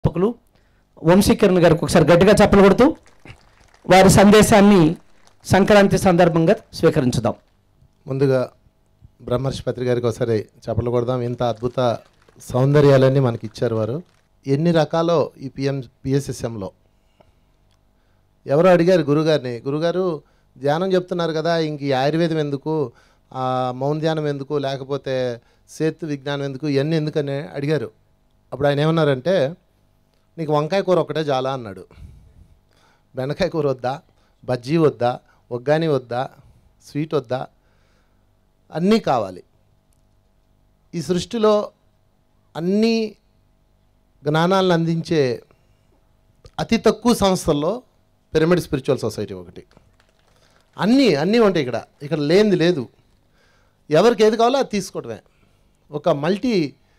అధ్యాపకులు వంశీకిరణ్ గారికి ఒకసారి గట్టిగా చప్పలు కొడుతూ వారి సందేశాన్ని సంక్రాంతి సందర్భంగా స్వీకరించుదాం ముందుగా బ్రహ్మర్షి పత్రి గారికి ఒకసారి చెప్పలు కొడదాం ఇంత అద్భుత సౌందర్యాలన్నీ మనకి ఇచ్చారు వారు ఎన్ని రకాలో ఈ పిఎం పిఎస్ఎస్ఎంలో ఎవరో అడిగారు గురుగారిని గురుగారు ధ్యానం చెప్తున్నారు కదా ఇంక ఈ ఆయుర్వేదం ఎందుకు ఆ మౌన ధ్యానం ఎందుకు లేకపోతే సేతు విజ్ఞానం ఎందుకు ఇవన్నీ ఎందుకని అడిగారు అప్పుడు ఆయన ఏమన్నారంటే నీకు వంకాయ కూర ఒకటే చాలా అన్నాడు బెండకాయ కూర వద్దా బజ్జీ వద్దా ఒగ్గాని వద్దా స్వీట్ వద్దా అన్నీ కావాలి ఈ సృష్టిలో అన్ని జ్ఞానాలను అందించే అతి తక్కువ సంస్థల్లో పిరమిడ్ స్పిరిచువల్ సొసైటీ ఒకటి అన్నీ అన్నీ ఉంటాయి ఇక్కడ ఇక్కడ లేనిది లేదు ఎవరికి ఏది కావాలో అది తీసుకోవడమే ఒక మల్టీ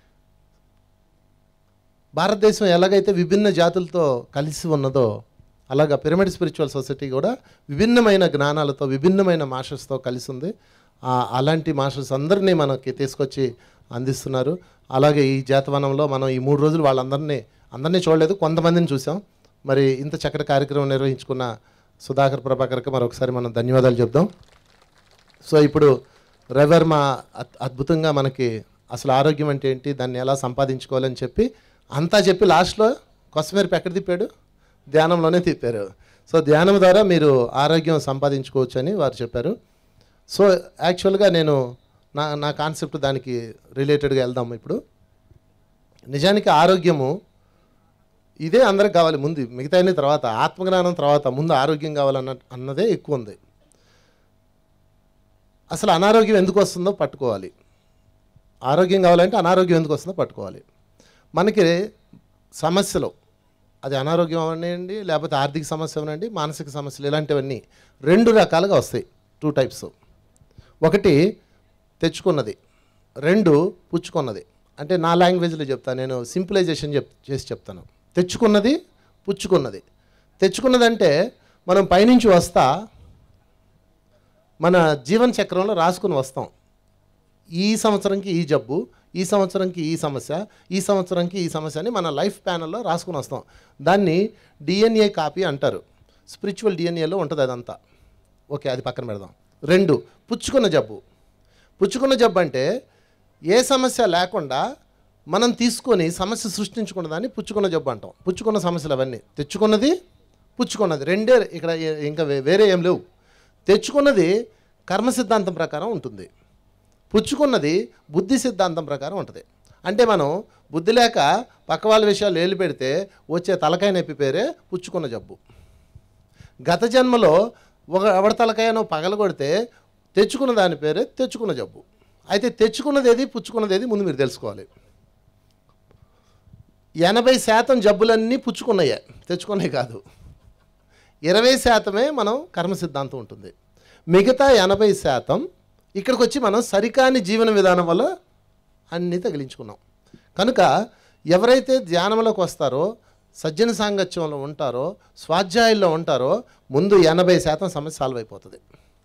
భారతదేశం ఎలాగైతే విభిన్న జాతులతో కలిసి ఉన్నదో అలాగా పిరమిడ్ స్పిరిచువల్ సొసైటీ కూడా విభిన్నమైన జ్ఞానాలతో విభిన్నమైన మాస్టర్స్తో కలిసి ఉంది ఆ, అలాంటి మాస్టర్స్ అందరినీ మనకి తీసుకొచ్చి అందిస్తున్నారు అలాగే ఈ జాతవనంలో మనం ఈ మూడు రోజులు వాళ్ళందరినీ అందరినీ చూడలేదు కొంతమందిని చూసాం మరి ఇంత చక్కటి కార్యక్రమం నిర్వహించుకున్న సుధాకర్ ప్రభాకర్కి మరొకసారి మనం ధన్యవాదాలు చెప్దాం సో ఇప్పుడు రెవర్ మా అద్- అద్భుతంగా మనకి అసలు ఆరోగ్యం అంటే ఏంటి దాన్ని ఎలా సంపాదించుకోవాలని చెప్పి అంతా చెప్పి లాస్ట్లో కొసమేరపు ఎక్కడ తిప్పాడు ధ్యానంలోనే తిప్పారు సో ధ్యానం ద్వారా మీరు ఆరోగ్యం సంపాదించుకోవచ్చు అని వారు చెప్పారు సో యాక్చువల్గా నేను నా నా కాన్సెప్ట్ దానికి రిలేటెడ్గా వెళ్దాం ఇప్పుడు నిజానికి ఆరోగ్యము ఇదే అందరికి కావాలి ముందు మిగతా అన్ని తర్వాత ఆత్మజ్ఞానం తర్వాత ముందు ఆరోగ్యం కావాలన్న అన్నదే ఎక్కువ ఉంది అసలు అనారోగ్యం ఎందుకు వస్తుందో పట్టుకోవాలి ఆరోగ్యం కావాలంటే అనారోగ్యం ఎందుకు వస్తుందో పట్టుకోవాలి మనకి సమస్యలు అది అనారోగ్యం అవనండి లేకపోతే ఆర్థిక సమస్య అవనండి మానసిక సమస్యలు ఇలాంటివన్నీ రెండు రకాలుగా వస్తాయి టూ టైప్స్ ఒకటి తెచ్చుకున్నది రెండు పుచ్చుకున్నది అంటే నా లాంగ్వేజ్లో చెప్తాను నేను సింపులైజేషన్ చెప్ చేసి చెప్తాను తెచ్చుకున్నది పుచ్చుకున్నది తెచ్చుకున్నదంటే మనం పైనుంచి వస్తా మన జీవన చక్రంలో రాసుకుని వస్తాం ఈ సంవత్సరంకి ఈ జబ్బు ఈ సంవత్సరంకి ఈ సమస్య ఈ సంవత్సరంకి ఈ సమస్య అని మన లైఫ్ ప్యానల్లో రాసుకుని వస్తాం దాన్ని డిఎన్ఏ కాపీ అంటారు స్పిరిచువల్ డిఎన్ఏలో ఉంటుంది అదంతా ఓకే అది పక్కన పెడదాం రెండు పుచ్చుకున్న జబ్బు పుచ్చుకున్న జబ్బు అంటే ఏ సమస్య లేకుండా మనం తీసుకొని సమస్య సృష్టించుకున్న దాన్ని పుచ్చుకున్న జబ్బు అంటాం పుచ్చుకున్న సమస్యలు అవన్నీ తెచ్చుకున్నది పుచ్చుకున్నది రెండే ఇక్కడ ఏ- ఇంకా వే- వేరే ఏం లేవు తెచ్చుకున్నది కర్మ సిద్ధాంతం ప్రకారం ఉంటుంది పుచ్చుకున్నది బుద్ధి సిద్ధాంతం ప్రకారం ఉంటుంది అంటే మనం బుద్ధి లేక పక్క వాళ్ళ విషయాలు ఏలు పెడితే వచ్చే తలకాయ నొప్పి పేరే పుచ్చుకున్న జబ్బు గత జన్మలో ఒక ఎవడ తలకాయనో పగలగొడితే తెచ్చుకున్న దాని పేరే తెచ్చుకున్న జబ్బు అయితే తెచ్చుకున్నది ఏది పుచ్చుకున్నది ఏది ముందు మీరు తెలుసుకోవాలి ఎనభై శాతం జబ్బులన్నీ పుచ్చుకున్నాయే తెచ్చుకున్నాయి కాదు ఇరవై శాతమే మనం కర్మ సిద్ధాంతం ఉంటుంది మిగతా ఎనభై శాతం ఇక్కడికి వచ్చి మనం సరికాని జీవన విధానం వల్ల అన్నీ తగిలించుకున్నాం కనుక ఎవరైతే ధ్యానంలోకి వస్తారో సజ్జన సాంగత్యంలో ఉంటారో స్వాధ్యాయంలో ఉంటారో ముందు ఎనభై శాతం సమస్య సాల్వ్ అయిపోతుంది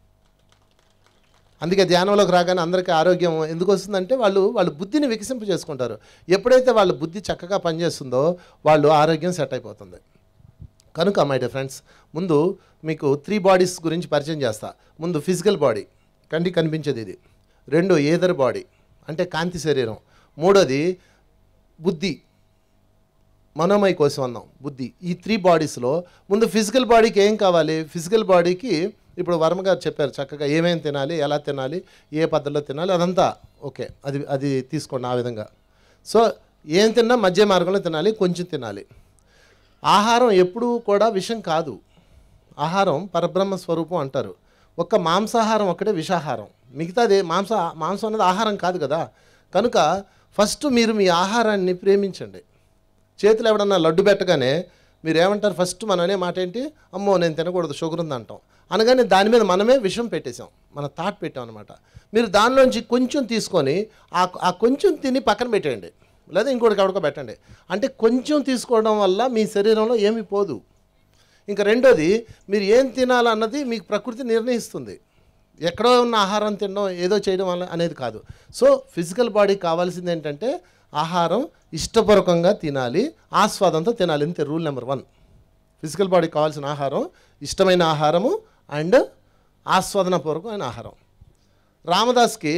అందుకే ధ్యానంలోకి రాగానే అందరికీ ఆరోగ్యం ఎందుకు వస్తుందంటే వాళ్ళు వాళ్ళ బుద్ధిని వికసింప చేసుకుంటారు ఎప్పుడైతే వాళ్ళ బుద్ధి చక్కగా పనిచేస్తుందో వాళ్ళు ఆరోగ్యం సెట్ అయిపోతుంది కనుక మై డే ఫ్రెండ్స్ ముందు మీకు త్రీ బాడీస్ గురించి పరిచయం చేస్తా ముందు ఫిజికల్ బాడీ కంటికి కనిపించేది ఇది రెండు ఏదర్ బాడీ అంటే కాంతి శరీరం మూడోది బుద్ధి మనోమయ కోసం అన్నాం బుద్ధి ఈ త్రీ బాడీస్లో ముందు ఫిజికల్ బాడీకి ఏం కావాలి ఫిజికల్ బాడీకి ఇప్పుడు వర్మ గారు చెప్పారు చక్కగా ఏమేమి తినాలి ఎలా తినాలి ఏ పద్ధతిలో తినాలి అదంతా ఓకే అది అది తీసుకోండి ఆ విధంగా సో ఏం తిన్నా మధ్య మార్గంలో తినాలి కొంచెం తినాలి ఆహారం ఎప్పుడూ కూడా విషం కాదు ఆహారం పరబ్రహ్మ స్వరూపం అంటారు ఒక్క మాంసాహారం ఒకటే విషాహారం మిగతాది మాంస మాంసం అనేది ఆహారం కాదు కదా కనుక ఫస్ట్ మీరు మీ ఆహారాన్ని ప్రేమించండి చేతులు ఎవడన్నా లడ్డు పెట్టగానే మీరు ఏమంటారు ఫస్ట్ మనం అనే మాట ఏంటి అమ్మో నేను తినకూడదు షుగర్ ఉంది అంటాం అనగానే దాని మీద మనమే విషం పెట్టేశాం మన థాట్ పెట్టాం అనమాట మీరు దానిలోంచి కొంచెం తీసుకొని ఆ ఆ కొంచెం తిని పక్కన పెట్టేయండి లేదా ఇంకోటికి ఎవరికో పెట్టండి అంటే కొంచెం తీసుకోవడం వల్ల మీ శరీరంలో ఏమీ పోదు ఇంకా రెండోది మీరు ఏం తినాలన్నది మీకు ప్రకృతి నిర్ణయిస్తుంది ఎక్కడో ఉన్న ఆహారం తినడం ఏదో చేయడం వల్ల అనేది కాదు సో ఫిజికల్ బాడీకి కావాల్సింది ఏంటంటే ఆహారం ఇష్టపూర్వకంగా తినాలి ఆస్వాదంతో తినాలి ఇంతే రూల్ నెంబర్ వన్ ఫిజికల్ బాడీకి కావాల్సిన ఆహారం ఇష్టమైన ఆహారము అండ్ ఆస్వాదనపూర్వకమైన ఆహారం రామదాస్కి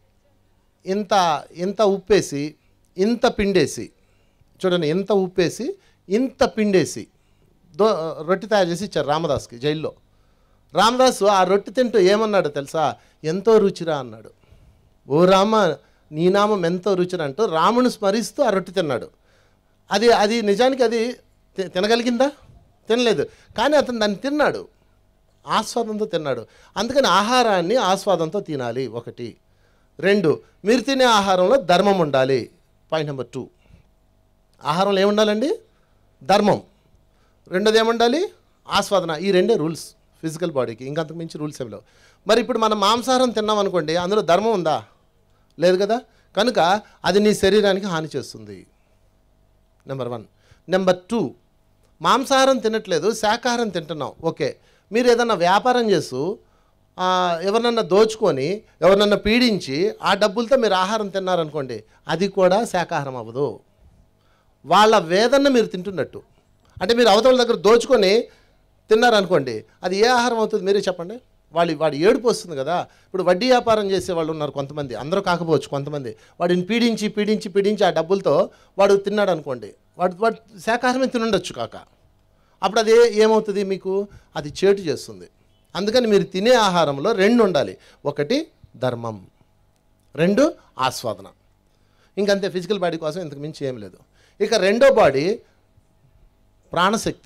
ఇంత ఇంత ఉప్పేసి ఇంత పిండేసి చూడండి ఇంత ఉప్పేసి ఇంత పిండేసి దో రొట్టె తయారు చేసి ఇచ్చారు రామదాస్కి జైల్లో రామదాసు ఆ రొట్టె తింటూ ఏమన్నాడు తెలుసా ఎంతో రుచిరా అన్నాడు ఓ రామ నీ నామం ఎంతో రుచిరా అంటూ రాముని స్మరిస్తూ ఆ రొట్టె తిన్నాడు అది అది నిజానికి అది తి- తినగలిగిందా తినలేదు కానీ అతను దాన్ని తిన్నాడు ఆస్వాదంతో తిన్నాడు అందుకని ఆహారాన్ని ఆస్వాదంతో తినాలి ఒకటి రెండు మీరు తినే ఆహారంలో ధర్మం ఉండాలి పాయింట్ నెంబర్ టూ ఆహారంలో ఏముండాలండి ధర్మం రెండోది ఏముండాలి ఆస్వాదన ఈ రెండే రూల్స్ ఫిజికల్ బాడీకి ఇంకంతకు మించి రూల్స్ ఏమి లేవు మరి ఇప్పుడు మనం మాంసాహారం తిన్నాం అనుకోండి అందులో ధర్మం ఉందా లేదు కదా కనుక అది నీ శరీరానికి హాని చేస్తుంది నెంబర్ వన్ నెంబర్ టూ మాంసాహారం తినట్లేదు శాకాహారం తింటున్నాం ఓకే మీరు ఏదన్నా వ్యాపారం చేస్తూ ఆ, ఎవరినన్నా దోచుకొని ఎవరినన్నా పీడించి ఆ డబ్బులతో మీరు ఆహారం తిన్నారనుకోండి అది కూడా శాకాహారం అవ్వదు వాళ్ళ వేదన మీరు తింటున్నట్టు అంటే మీరు అవతల దగ్గర దోచుకొని తిన్నారనుకోండి అది ఏ ఆహారం అవుతుంది మీరే చెప్పండి వాళ్ళు వాడి ఏడుపు వస్తుంది కదా ఇప్పుడు వడ్డీ వ్యాపారం చేసే వాళ్ళు ఉన్నారు కొంతమంది అందరూ కాకపోవచ్చు కొంతమంది వాడిని పీడించి పీడించి పీడించి ఆ డబ్బులతో వాడు తిన్నాడు అనుకోండి వాడు వాడు శాకాహారమే తినుండొచ్చు కాక అప్పుడు అది ఏ- ఏమవుతుంది మీకు అది చేటు చేస్తుంది అందుకని మీరు తినే ఆహారంలో రెండు ఉండాలి ఒకటి ధర్మం రెండు ఆస్వాదన ఇంకంతే ఫిజికల్ బాడీ కోసం ఇంతకు మించి ఏం లేదు ఇక రెండో బాడీ ప్రాణశక్తి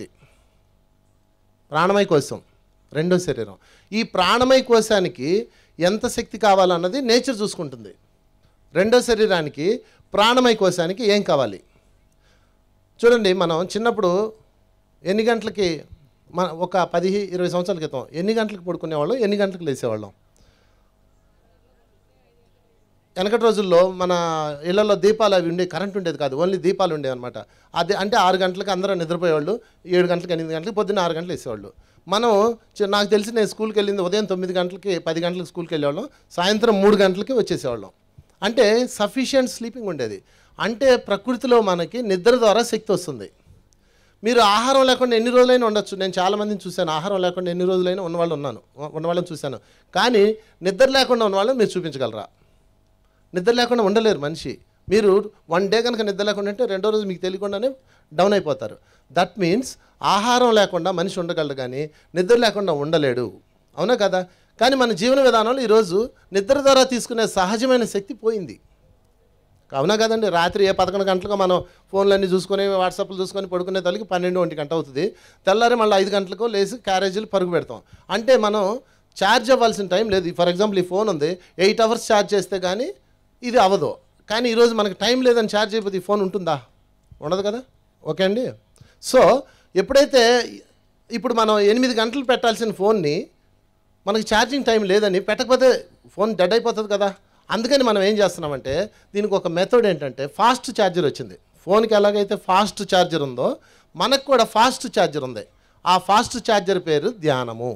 ప్రాణమయ కోశం రెండో శరీరం ఈ ప్రాణమయ కోశానికి ఎంత శక్తి కావాలన్నది నేచర్ చూసుకుంటుంది రెండో శరీరానికి ప్రాణమయ కోశానికి ఏం కావాలి చూడండి మనం చిన్నప్పుడు ఎన్ని గంటలకి మన ఒక పది ఇరవై సంవత్సరాల క్రితం ఎన్ని గంటలకు పడుకునేవాళ్ళం ఎన్ని గంటలకు లేసేవాళ్ళం వెనకటి రోజుల్లో మన ఇళ్లలో దీపాలు అవి ఉండే కరెంట్ ఉండేది కాదు ఓన్లీ దీపాలు ఉండేవి అనమాట అది అంటే ఆరు గంటలకు అందరూ నిద్రపోయేవాళ్ళు ఏడు గంటలకు ఎనిమిది గంటలకు పొద్దున్న ఆరు గంటలు వేసేవాళ్ళు మనం చి- నాకు తెలిసి నేను స్కూల్కి వెళ్ళింది ఉదయం తొమ్మిది గంటలకి పది గంటలకు స్కూల్కి వెళ్ళేవాళ్ళం సాయంత్రం మూడు గంటలకి వచ్చేసేవాళ్ళం అంటే సఫిషియంట్ స్లీపింగ్ ఉండేది అంటే ప్రకృతిలో మనకి నిద్ర ద్వారా శక్తి వస్తుంది మీరు ఆహారం లేకుండా ఎన్ని రోజులైనా ఉండొచ్చు నేను చాలా మందిని చూశాను ఆహారం లేకుండా ఎన్ని రోజులైనా ఉన్నవాళ్ళు ఉన్నాను ఉన్నవాళ్ళని చూశాను కానీ నిద్ర లేకుండా ఉన్నవాళ్ళని మీరు చూపించగలరా నిద్ర లేకుండా ఉండలేరు మనిషి మీరు వన్ డే కనుక నిద్ర లేకుండా ఉంటే రెండో రోజు మీకు తెలియకుండానే డౌన్ అయిపోతారు దట్ మీన్స్ ఆహారం లేకుండా మనిషి ఉండగలడు కానీ నిద్ర లేకుండా ఉండలేడు అవునా కదా కానీ మన జీవన విధానంలో ఈరోజు నిద్ర ద్వారా తీసుకునే సహజమైన శక్తి పోయింది అవునా కదండి రాత్రి ఏ పదకొండు గంటలకు మనం ఫోన్లన్నీ చూసుకొని వాట్సాప్లు చూసుకొని పడుకునే తల్లికి పన్నెండు ఒంటి గంట అవుతుంది తెల్లారి మళ్ళీ ఐదు గంటలకు లేచి క్యారేజీలు పరుగు పెడతాం అంటే మనం ఛార్జ్ అవ్వాల్సిన టైం లేదు ఫర్ ఎగ్జాంపుల్ ఈ ఫోన్ ఉంది ఎయిట్ అవర్స్ ఛార్జ్ చేస్తే కానీ ఇది అవ్వదు కానీ ఈరోజు మనకి టైం లేదని ఛార్జ్ అయిపోతే ఈ ఫోన్ ఉంటుందా ఉండదు కదా ఓకే అండి సో ఎప్పుడైతే ఇప్పుడు మనం ఎనిమిది గంటలు పెట్టాల్సిన ఫోన్ని మనకి ఛార్జింగ్ టైం లేదని పెట్టకపోతే ఫోన్ డెడ్ అయిపోతుంది కదా అందుకని మనం ఏం చేస్తున్నామంటే దీనికి ఒక మెథడ్ ఏంటంటే ఫాస్ట్ ఛార్జర్ వచ్చింది ఫోన్కి ఎలాగైతే ఫాస్ట్ ఛార్జర్ ఉందో మనకు కూడా ఫాస్ట్ ఛార్జర్ ఉంది ఆ ఫాస్ట్ ఛార్జర్ పేరు ధ్యానము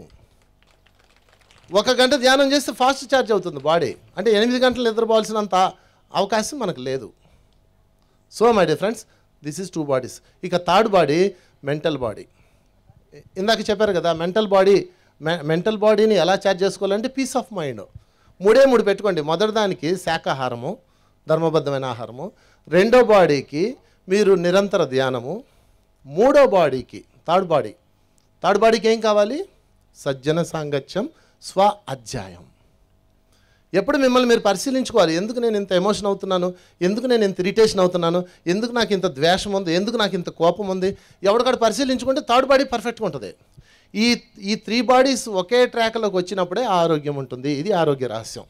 ఒక గంట ధ్యానం చేస్తే ఫాస్ట్ ఛార్జ్ అవుతుంది బాడీ అంటే ఎనిమిది గంటలు నిద్రపోవాల్సినంత అవకాశం మనకు లేదు so my dear friends this is two bodies ఇక థర్డ్ బాడీ మెంటల్ బాడీ ఇందాక చెప్పారు కదా మెంటల్ బాడీ మెంటల్ బాడీని ఎలా ఛార్జ్ చేసుకోవాలంటే పీస్ ఆఫ్ మైండ్ మూడే మూడు పెట్టుకోండి మొదటి దానికి శాకాహారము ధర్మబద్ధమైన ఆహారము రెండో బాడీకి మీరు నిరంతర ధ్యానము మూడో బాడీకి థర్డ్ బాడీ థర్డ్ బాడీకి ఏం కావాలి సజ్జన సాంగత్యం స్వ అధ్యాయం ఎప్పుడు మిమ్మల్ని మీరు పరిశీలించుకోవాలి ఎందుకు నేను ఇంత ఎమోషన్ అవుతున్నాను ఎందుకు నేను ఇంత ఇరిటేషన్ అవుతున్నాను ఎందుకు నాకు ఇంత ద్వేషం ఉంది ఎందుకు నాకు ఇంత కోపం ఉంది ఎవరికాడు పరిశీలించుకుంటే థర్డ్ బాడీ పర్ఫెక్ట్గా ఉంటుంది ఈ ఈ త్రీ బాడీస్ ఒకే ట్రాక్లోకి వచ్చినప్పుడే ఆరోగ్యం ఉంటుంది ఇది ఆరోగ్య రహస్యం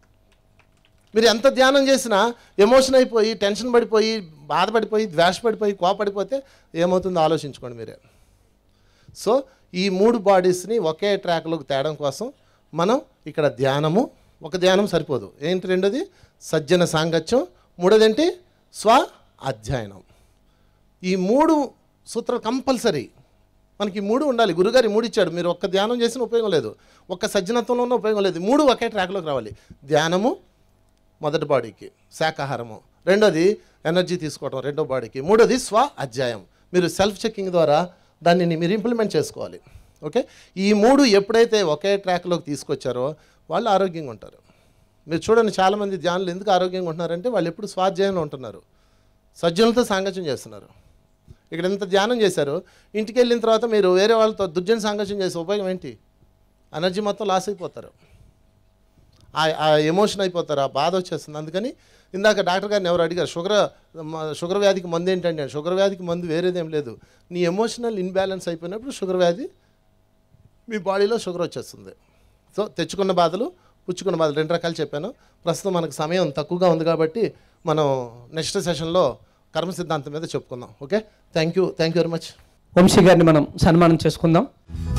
మీరు ఎంత ధ్యానం చేసినా ఎమోషన్ అయిపోయి టెన్షన్ పడిపోయి బాధపడిపోయి ద్వేషపడిపోయి కోపడిపోతే ఏమవుతుందో ఆలోచించుకోండి మీరే సో ఈ మూడు బాడీస్ని ఒకే ట్రాక్లోకి తేడం కోసం మనం ఇక్కడ ధ్యానము ఒక ధ్యానం సరిపోదు ఏంటి రెండోది సజ్జన సాంగత్యం మూడోది ఏంటి స్వ అధ్యయనం ఈ మూడు సూత్రాలు కంపల్సరీ మనకి ఈ మూడు ఉండాలి గురుగారు ఈ మూడు ఇచ్చాడు మీరు ఒక్క ధ్యానం చేసిన ఉపయోగం లేదు ఒక్క సజ్జనత్వంలో ఉన్న ఉపయోగం లేదు మూడు ఒకే ట్రాక్లోకి రావాలి ధ్యానము మొదటి బాడీకి శాకాహారము రెండోది ఎనర్జీ తీసుకోవడం రెండో బాడీకి మూడోది స్వ అధ్యాయం మీరు సెల్ఫ్ చెక్కింగ్ ద్వారా దానిని మీరు ఇంప్లిమెంట్ చేసుకోవాలి ఓకే ఈ మూడు ఎప్పుడైతే ఒకే ట్రాక్లోకి తీసుకొచ్చారో వాళ్ళు ఆరోగ్యంగా ఉంటారు మీరు చూడండి చాలామంది ధ్యానులు ఎందుకు ఆరోగ్యంగా ఉంటున్నారంటే వాళ్ళు ఎప్పుడు స్వాధ్యాయంలో ఉంటున్నారు సజ్జనులతో సాంగత్యం చేస్తున్నారు ఇక్కడ ఎంత ధ్యానం చేశారు ఇంటికి వెళ్ళిన తర్వాత మీరు వేరే వాళ్ళతో దుర్జన సాంగత్యం చేసే ఉపయోగం ఏంటి ఎనర్జీ మొత్తం లాస్ అయిపోతారు ఆ- ఆ ఎమోషన్ అయిపోతారు ఆ బాధ వచ్చేస్తుంది అందుకని ఇందాక డాక్టర్ గారిని ఎవరు అడిగారు షుగర్ మ- షుగర్ వ్యాధికి మందు ఏంటంటే షుగర్ వ్యాధికి మందు వేరేదేం లేదు నీ ఎమోషనల్ ఇన్బ్యాలెన్స్ అయిపోయినప్పుడు షుగర్ వ్యాధి మీ బాడీలో షుగర్ వచ్చేస్తుంది సో తెచ్చుకున్న బాధలు పుచ్చుకున్న బాధలు రెండు రకాలు చెప్పాను ప్రస్తుతం మనకు సమయం తక్కువగా ఉంది కాబట్టి మనం నెక్స్ట్ సెషన్లో కర్మ సిద్ధాంతం మీద చెప్పుకుందాం okay thank you thank you very much Vamsi గారిని మనం సన్మానం చేసుకుందాం